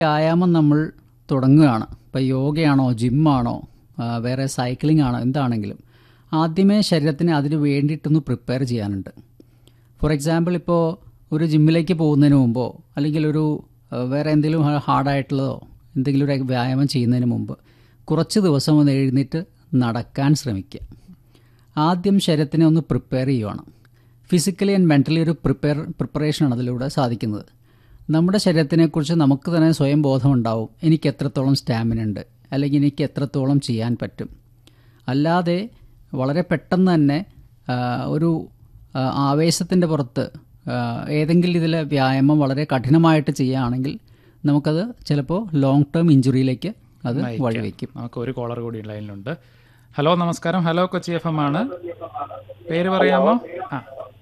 വ്യായാമം നമ്മൾ തുടങ്ങുകയാണ് ഇപ്പോൾ യോഗയാണോ ജിമ്മാണോ ആ, വേറെ സൈക്ലിംഗ് ആണോ എന്താണെങ്കിലും ആദ്യമേ ശരീരത്തിന് അതിന് വേണ്ടിയിട്ടൊന്ന് പ്രിപ്പയർ ചെയ്യാനുണ്ട് ഫോർ എക്സാമ്പിൾ ഇപ്പോൾ ഒരു ജിമ്മിലേക്ക് പോകുന്നതിന് മുമ്പോ അല്ലെങ്കിൽ ഒരു ആ, വേറെ എന്തെങ്കിലും ഹാർഡായിട്ടുള്ളതോ എന്തെങ്കിലും ഒരു വ്യായാമം ചെയ്യുന്നതിന് മുമ്പ് കുറച്ച് ദിവസം ഒന്ന് എഴുന്നേറ്റ് നടക്കാൻ ശ്രമിക്കുക ആദ്യം ശരീരത്തിനെ ഒന്ന് പ്രിപ്പയർ ചെയ്യുവാണ് ഫിസിക്കലി ആൻഡ് മെൻ്റലി ഒരു പ്രിപ്പയർ പ്രിപ്പറേഷനാണ് അതിലൂടെ സാധിക്കുന്നത് നമ്മുടെ ശരീരത്തിനെക്കുറിച്ച് നമുക്ക് തന്നെ സ്വയം ബോധമുണ്ടാവും എനിക്ക് എത്രത്തോളം സ്റ്റാമിന ഉണ്ട് അല്ലെങ്കിൽ എനിക്ക് എത്രത്തോളം ചെയ്യാൻ പറ്റും അല്ലാതെ വളരെ പെട്ടെന്ന് തന്നെ ആ, ഒരു ആവേശത്തിൻ്റെ പുറത്ത് ആ, ഏതെങ്കിലും ഇതിലെ വ്യായാമം വളരെ കഠിനമായിട്ട് ചെയ്യുകയാണെങ്കിൽ നമുക്കത് ചിലപ്പോൾ ലോങ് ടേം ഇഞ്ചുറിയിലേക്ക് അത് വഴിവെക്കും നമുക്ക് ഒരു കോളർ കൂടി ലൈനിലുണ്ട് ഹലോ നമസ്കാരം ഹലോ കൊച്ചി എഫ് എം ആണ് പേര് പറയാമോ ആ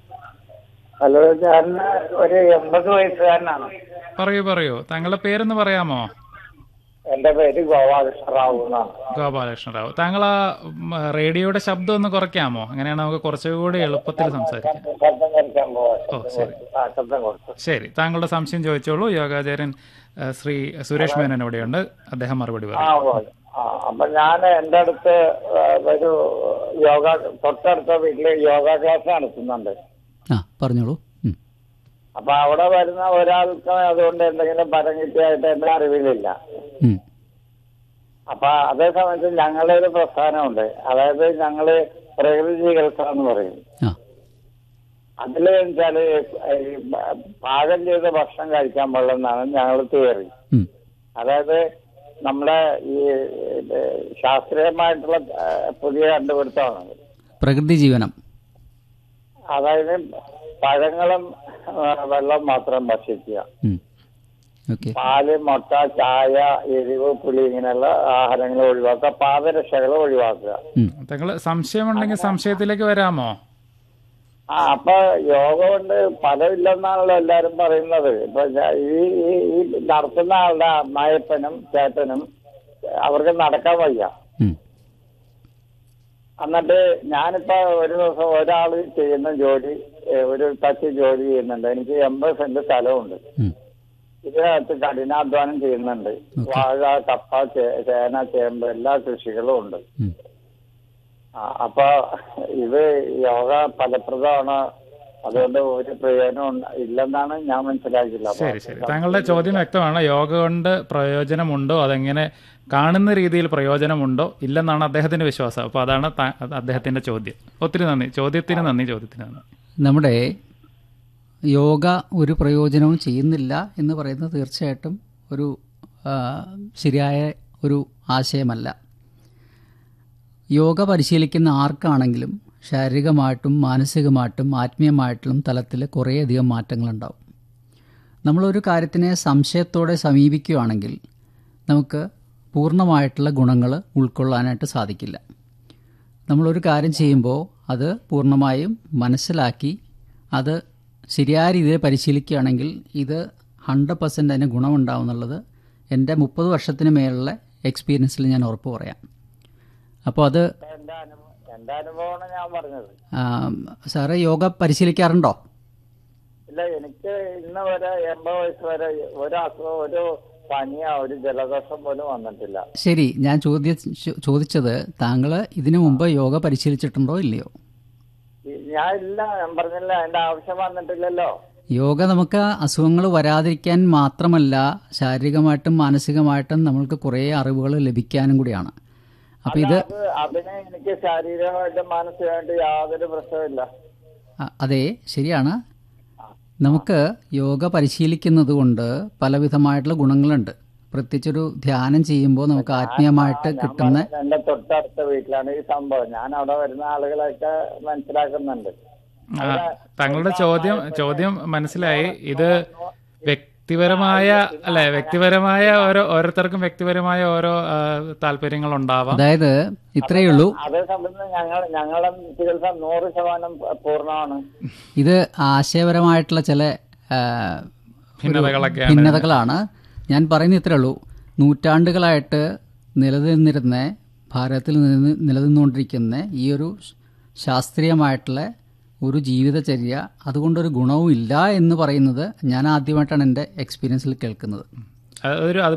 ഹലോ ഞാൻ ഒരു എൺപത് വയസ്സുകാരനാണ് പറയൂ പറയൂ താങ്കളുടെ പേരൊന്ന് പറയാമോ എന്റെ പേര് ഗോപാലകൃഷ്ണ റാവു എന്നാണ് ഗോപാലകൃഷ്ണ റാവു താങ്കൾ ആ ഉം, റേഡിയോയുടെ ശബ്ദം ഒന്ന് കുറയ്ക്കാമോ അങ്ങനെയാണ് നമുക്ക് കുറച്ചുകൂടി എളുപ്പത്തിൽ സംസാരിക്കാം ശബ്ദം കഴിക്കാൻ ഓ ശരി പോവാ ശബ്ദം കൊടുത്തു ശരി താങ്കളുടെ സംശയം ചോദിച്ചോളൂ യോഗാചാര്യൻ ആ, ശ്രീ സുരേഷ് മേനൻ ഇവിടെയുണ്ട് അദ്ദേഹം മറുപടി ആ പറയും ഉവ്വ്. ആ അപ്പൊ ഞാൻ എന്റെ അടുത്ത് ആ, ഒരു യോഗ തൊട്ടടുത്ത വീട്ടില് യോഗ ക്ലാസ് നടത്തുന്നുണ്ട് ആ പറഞ്ഞോളൂ ഉം. അപ്പൊ അവിടെ വരുന്ന ഒരാൾക്ക് അതുകൊണ്ട് എന്തെങ്കിലും ഫലം കിട്ടിയായിട്ട് എന്റെ അറിവിലില്ല ഉം. അപ്പൊ അതേ സമയത്ത് ഞങ്ങളുടെ ഒരു പ്രസ്ഥാനമുണ്ട് അതായത് ഞങ്ങള് പ്രകൃതി ചികിത്സ എന്ന് പറയും ആ അതില് വെച്ചാല് ഈ പാകം ചെയ്ത ഭക്ഷണം കഴിക്കാൻ പാടില്ലെന്നാണ് ഞങ്ങൾ തിയറി ഉം. അതായത് നമ്മുടെ ഈ ഇത് ശാസ്ത്രീയമായിട്ടുള്ള ആ, പുതിയ കണ്ടുപിടുത്തമാണ് പ്രകൃതി ജീവനം അതായത് പഴങ്ങളും ആ, വെള്ളം മാത്രം ഭക്ഷിക്കുക ഓക്കെ പാല് മുട്ട ചായ എരിവ് പുളി ഇങ്ങനെയുള്ള ആഹാരങ്ങൾ ഒഴിവാക്കുക പാദരക്ഷകൾ ഒഴിവാക്കുക താങ്കൾ സംശയമുണ്ടെങ്കിൽ സംശയത്തിലേക്ക് വരാമോ ആ അപ്പൊ യോഗ കൊണ്ട് ഫലമില്ലെന്നാണല്ലോ എല്ലാരും പറയുന്നത് ഇപ്പൊ ഞാൻ ഈ ഈ- ഈ നടത്തുന്ന ആളുടെ അമ്മായപ്പനും ചേട്ടനും അവർക്ക് നടക്കാൻ വയ്യ എന്നിട്ട് ഞാനിപ്പോ ഒരു ദിവസം ഒരാൾ ചെയ്യുന്ന ജോലി ഏ, ഒരു തച്ച് ജോലി ചെയ്യുന്നുണ്ട് എനിക്ക് എൺപത് സെന്റ് സ്ഥലമുണ്ട് ഇതിനകത്ത് കഠിനാധ്വാനം ചെയ്യുന്നുണ്ട് വാഴ കപ്പ ചേ- ചേന ചേമ്പ് എല്ലാ കൃഷികളും ഉണ്ട് ആ, അപ്പൊ ഇത് യോഗ ഫലപ്രദമാണ് അതുകൊണ്ട് ഒരു പ്രയോജനം ഉണ്ട- ഇല്ലെന്നാണ് ഞാൻ മനസ്സിലാക്കില്ല അപ്പൊ ശരി ശരി താങ്കളുടെ ചോദ്യം വ്യക്തമാണ് യോഗ കൊണ്ട് പ്രയോജനമുണ്ടോ അതെങ്ങനെ കാണുന്ന രീതിയിൽ പ്രയോജനമുണ്ടോ ഇല്ലെന്നാണ് അദ്ദേഹത്തിന്റെ വിശ്വാസം അപ്പോൾ അതാണ് താ- അദ്ദേഹത്തിന്റെ ചോദ്യം ഒത്തിരി നന്ദി ചോദ്യത്തിന് നന്ദി ചോദ്യത്തിന് നന്ദി നമ്മുടെ യോഗ ഒരു പ്രയോജനവും ചെയ്യുന്നില്ല എന്ന് പറയുന്നത് തീർച്ചയായിട്ടും ഒരു ആ, ശരിയായ ഒരു ആശയമല്ല യോഗ പരിശീലിക്കുന്ന ആർക്കാണെങ്കിലും ശാരീരികമായിട്ടും മാനസികമായിട്ടും ആത്മീയമായിട്ടും തലത്തിൽ കുറേയധികം മാറ്റങ്ങളുണ്ടാവും നമ്മളൊരു കാര്യത്തിനെ സംശയത്തോടെ സമീപിക്കുകയാണെങ്കിൽ നമുക്ക് പൂർണ്ണമായിട്ടുള്ള ഗുണങ്ങൾ ഉൾക്കൊള്ളാനായിട്ട് സാധിക്കില്ല നമ്മളൊരു കാര്യം ചെയ്യുമ്പോൾ അത് പൂർണ്ണമായും മനസ്സിലാക്കി അത് ശരിയായ രീതിയിൽ പരിശീലിക്കുകയാണെങ്കിൽ ഇത് ഹൺഡ്രഡ് പെർസെൻറ്റ് അതിന് ഗുണമുണ്ടാവും എന്നുള്ളത് എൻ്റെ മുപ്പത് വർഷത്തിന് മേലുള്ള എക്സ്പീരിയൻസിൽ ഞാൻ ഉറപ്പ് പറയാം അപ്പോൾ അത് എന്റെ അനുഭവം എന്റെ അനുഭവമാണ് ഞാൻ പറഞ്ഞത് ആ, സാറ് യോഗ പരിശീലിക്കാറുണ്ടോ ഇല്ല എനിക്ക് ഇന്ന് വരെ എൺപത് വയസ്സ് വരെ ഒരു അസുഖം ഒരു പനിയോ ഒരു ജലദോഷം പോലും വന്നിട്ടില്ല ശരി ഞാൻ ചോദ്യ ചോദിച്ചത് താങ്കൾ ഇതിനു മുമ്പ് യോഗ പരിശീലിച്ചിട്ടുണ്ടോ ഇല്ലയോ ഈ- ഞാൻ ഇല്ല ഞാൻ പറഞ്ഞില്ല എന്റെ ആവശ്യം വന്നിട്ടില്ലല്ലോ യോഗ നമുക്ക് അസുഖങ്ങൾ വരാതിരിക്കാൻ മാത്രമല്ല ശാരീരികമായിട്ടും മാനസികമായിട്ടും നമ്മൾക്ക് കുറേ അറിവുകൾ ലഭിക്കാനും കൂടിയാണ് അപ്പോൾ ഇത് അത് അതിന് എനിക്ക് ശാരീരികമായിട്ടും മാനസികമായിട്ടും യാതൊരു പ്രശ്നമില്ല അ- അതെ ശരിയാണ് നമുക്ക് യോഗ പരിശീലിക്കുന്നത് കൊണ്ട് പലവിധമായിട്ടുള്ള ഗുണങ്ങളുണ്ട് പ്രത്യേകിച്ചൊരു ധ്യാനം ചെയ്യുമ്പോൾ നമുക്ക് ആത്മീയമായിട്ട് കിട്ടുന്ന എന്റെ തൊട്ടടുത്ത വീട്ടിലാണ് ഈ സംഭവം ഞാൻ അവിടെ വരുന്ന ആളുകളൊക്കെ മനസ്സിലാക്കുന്നുണ്ട് ആ, താങ്കളുടെ ചോദ്യം ചോദ്യം മനസ്സിലായി ഇത് വ്യക്തിപരമായ അല്ലെ വ്യക്തിപരമായ ഓരോ ഓരോരുത്തർക്കും വ്യക്തിപരമായ ഓരോ ആ, താല്പര്യങ്ങൾ ഉണ്ടാവാം അതായത് ഇത്രയേ ഉള്ളൂ അതേ സംബന്ധിച്ച് ഞങ്ങൾ ഞങ്ങളുടെ ചികിത്സ നൂറ് ശതമാനം പൂർണ്ണമാണ് ഇത് ആശയപരമായിട്ടുള്ള ചില ആ, ഭിന്നതകളൊക്കെയാണ് ഭിന്നതകളാണ് ഞാൻ പറയുന്ന ഇത്രേ ഉള്ളൂ നൂറ്റാണ്ടുകളായിട്ട് നിലനിന്നിരുന്ന ഭാരതത്തിൽ നിന്ന് നിലനിന്നുകൊണ്ടിരിക്കുന്ന ഈ ഒരു ശാസ്ത്രീയമായിട്ടുള്ള ഒരു ജീവിതചര്യ അതുകൊണ്ടൊരു ഗുണവും ഇല്ല എന്ന് പറയുന്നത് ഞാൻ ആദ്യമായിട്ടാണ് എൻ്റെ എക്സ്പീരിയൻസിൽ കേൾക്കുന്നത് അതൊരു അത്